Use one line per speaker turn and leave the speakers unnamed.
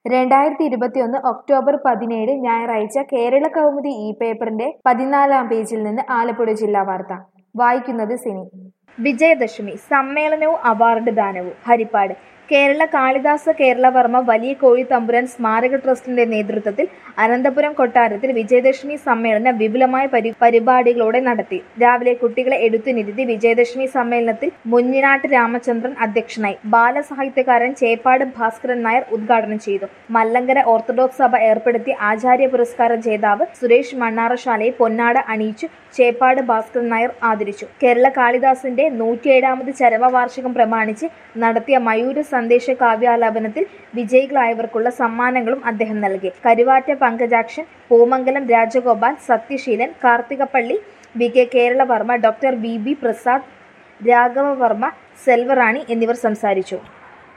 രണ്ടായിരത്തി ഇരുപത്തിയൊന്ന് ഒക്ടോബർ പതിനേഴ് ഞായറാഴ്ച കേരള കൗമുദി ഈ പേപ്പറിന്റെ പതിനാലാം പേജിൽ നിന്ന് ആലപ്പുഴ ജില്ലാ വാർത്ത വായിക്കുന്നത് സിനി വിജയദശമി സമ്മേളനവും അവാർഡ് ദാനവും ഹരിപ്പാട് കേരള കാളിദാസ കേരളവർമ്മ വലിയ കോഴി തമ്പുരാൻ സ്മാരക ട്രസ്റ്റിന്റെ നേതൃത്വത്തിൽ അനന്തപുരം കൊട്ടാരത്തിൽ വിജയദശമി സമ്മേളനം വിപുലമായ പരി പരിപാടികളോടെ നടത്തി രാവിലെ കുട്ടികളെ എടുത്തുനിരുത്തി വിജയദശമി സമ്മേളനത്തിൽ മുഞ്ഞിനാട്ട് രാമചന്ദ്രൻ അധ്യക്ഷനായി ബാലസാഹിത്യകാരൻ ചേപ്പാട് ഭാസ്കരൻ നായർ ഉദ്ഘാടനം ചെയ്തു മല്ലങ്കര ഓർത്തഡോക്സ് സഭ ഏർപ്പെടുത്തിയ ആചാര്യ പുരസ്കാര ജേതാവ് സുരേഷ് മണ്ണാറശാലയെ പൊന്നാട അണിയിച്ചു ചേപ്പാട് ഭാസ്കരൻ നായർ ആദരിച്ചു കേരള കാളിദാസിന്റെ നൂറ്റിയേഴാമത് ചരമവാർഷികം പ്രമാണിച്ച് നടത്തിയ മയൂര സന്ദേശ കാവ്യാലാപനത്തിൽ വിജയികളായവർക്കുള്ള സമ്മാനങ്ങളും അദ്ദേഹം നൽകി Karuvatta Pankajakshan Poomangalam Rajagopal Sathyaseelan Karthikappally V K Keralavarma doctor V B Prasad Raghavavarma Selvarani എന്നിവർ സംസാരിച്ചു